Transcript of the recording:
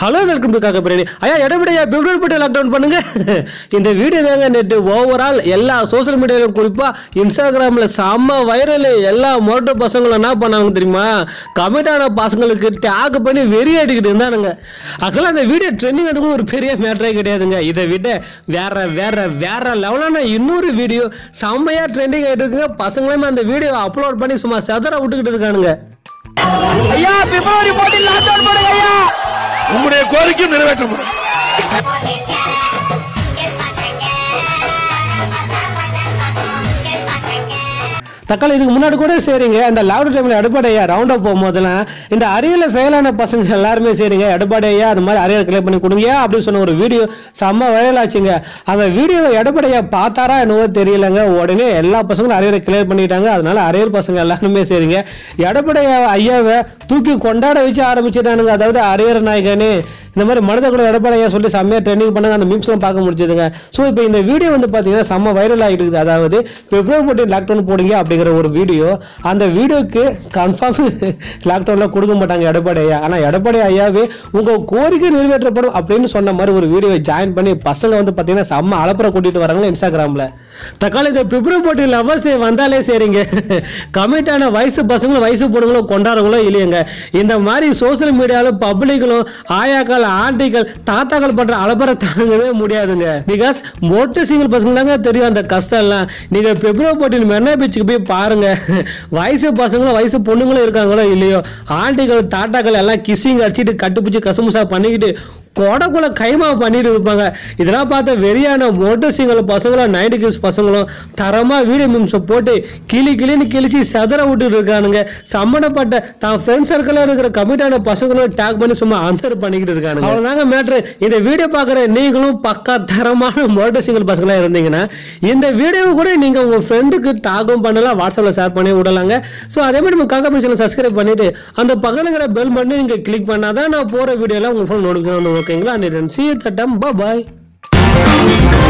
hello welcome to காக்க பிரியாணி ஐயா எடப்படியா பிப்ரவரி போட்டு லாக்டவுன் பண்ணுங்க இந்த வீடியோ தாங்க நேற்று ஓவரால் எல்லா சோஷியல் மீடியாவிலும் குறிப்பாக இன்ஸ்டாகிராமில் செம்ம வைரல் எல்லா மோட்டோ பசங்களும் என்ன பண்ணாங்க தெரியுமா கமிட்டான பசங்களுக்கு டேக் பண்ணி வெறி அடிக்கிட்டு இருந்தானுங்க ஆக்சுவலாக அந்த வீடியோ ட்ரெண்டிங் அதுக்கும் ஒரு பெரிய மேட்டரே கிடையாதுங்க இதை விட வேற வேற வேற லெவலான இன்னொரு வீடியோ செம்மையாக ட்ரெண்டிங் ஆகிட்டு இருக்குங்க பசங்களுமே அந்த வீடியோ அப்லோட் பண்ணி சும்மா செதற விட்டுக்கிட்டு இருக்கானுங்க ஐயா பிப்ரவரி போட்டியில் லாக்டவுன் பண்ணுங்க ஐயா உங்களுடைய கோரிக்கை நிறைவேற்றப்படும் தக்காளி இதுக்கு முன்னாடி கூட சரிங்க அந்த லாக்டவுன் டைமில் எடப்பாடியா ரவுண்ட் அப் போகும்போதெல்லாம் இந்த அரியல ஃபெயிலான பசங்க எல்லாருமே சரிங்க எடப்பாடியா அந்த மாதிரி அரியல் கிளியர் பண்ணி கொடுங்க அப்படின்னு சொன்ன ஒரு வீடியோ செம்ம வைரல் ஆச்சுங்க அந்த வீடியோவை எடப்பாடியா பார்த்தாரா என்னவோ தெரியலங்க உடனே எல்லா பசங்களும் அரியரை கிளியர் பண்ணிட்டாங்க அதனால அரியல் பசங்க எல்லாருமே சரிங்க எடப்பாடியா ஐயாவை தூக்கி கொண்டாட வச்சு ஆரம்பிச்சிட்டானுங்க அதாவது அரியர் நாயகனே இந்த மாதிரி மனித கூட எடப்பாடியா சொல்லி செம்மையாக ட்ரெண்டிங் பண்ணாங்க அந்த மீம்ஸ்லாம் பார்க்க முடிஞ்சதுங்க ஸோ இப்போ இந்த வீடியோ வந்து பார்த்தீங்கன்னா செம்ம வைரல் ஆகிட்டு இருக்குது அதாவது பிப்ரவரி போட்டு லாக்டவுன் போடுங்க அப்படிங்கிற ஒரு வீடியோ அந்த வீடியோக்கு கன்ஃபார்ம் லாக்டவுனில் கொடுக்க மாட்டாங்க எடப்பாடி ஐயா ஆனால் எடப்பாடி ஐயாவே உங்கள் கோரிக்கை நிறைவேற்றப்படும் அப்படின்னு சொன்ன மாதிரி ஒரு வீடியோவை ஜாயின் பண்ணி பசங்க வந்து பார்த்தீங்கன்னா செம்ம அலப்புற கூட்டிட்டு வராங்களா இன்ஸ்டாகிராமில் தக்காளி இந்த பிப்ரவரி போட்டி லவர்ஸ் வந்தாலே சரிங்க கமிட்டான வயசு பசங்களும் வயசு பொண்ணுங்களும் கொண்டாடுறவங்களோ இல்லையங்க இந்த மாதிரி சோஷியல் மீடியாவில் பப்ளிக்களும் ஆயாக்கள் ஆண்டிகள் தாத்தாக்கள் பண்ற அலப்பறை தாங்கவே முடியாதுங்க பிகாஸ் மொட்டு சிங்கிள் பசங்க தாங்க தெரியும் அந்த கஷ்டம் எல்லாம் நீங்க பிப்ரவரி போட்டியில் மென்ன பீச்சுக்கு போய் பாருங்க வயசு பசங்களும் வயசு பொண்ணுங்களும் இருக்காங்களோ இல்லையோ ஆண்டிகள் தாத்தாக்கள் எல்லாம் கிசிங் அடிச்சிட்டு கட்டுப்பிடிச்சு கசமுசா பண்ணிக்கிட்டு கொடக்குள்ள கைமா பண்ணிட்டு இருப்பாங்க இதெல்லாம் பார்த்த வெறியான மோட்டர் சிங்கிள் பசங்களும் நைன்டி கிட்ஸ் பசங்களும் தரமா வீடியோ மீம்ஸை போட்டு கிளி கிளின்னு கிழிச்சு செதற விட்டுட்டு இருக்கானுங்க சம்மந்தப்பட்ட தான் ஃப்ரெண்ட் சர்க்கிளில் இருக்கிற கமிட்டான பசங்களும் டேக் பண்ணி சும்மா ஆன்சர் பண்ணிக்கிட்டு இருக்கானுங்க அவ்வளோதாங்க மேட்ரு இந்த வீடியோ பார்க்குற நீங்களும் பக்கா தரமான மோட்டர் சிங்கிள் பசங்களாக இருந்தீங்கன்னா இந்த வீடியோவை கூட நீங்கள் உங்கள் ஃப்ரெண்டுக்கு டாகும் பண்ணலாம் வாட்ஸ்அப்பில் ஷேர் பண்ணி விடலாங்க ஸோ அதே மாதிரி நம்ம காக்கா சேனல் சப்ஸ்கிரைப் பண்ணிட்டு அந்த பக்கத்தில் இருக்கிற பெல் பண்ணி நீங்கள் கிளிக் பண்ணாதான் நான் போகிற வீடியோலாம் உங்கள் ஃபோன் நோட்டிஃபிகேஷன் ஓகேங்களா அண்ட் சி தட்டம் பாய்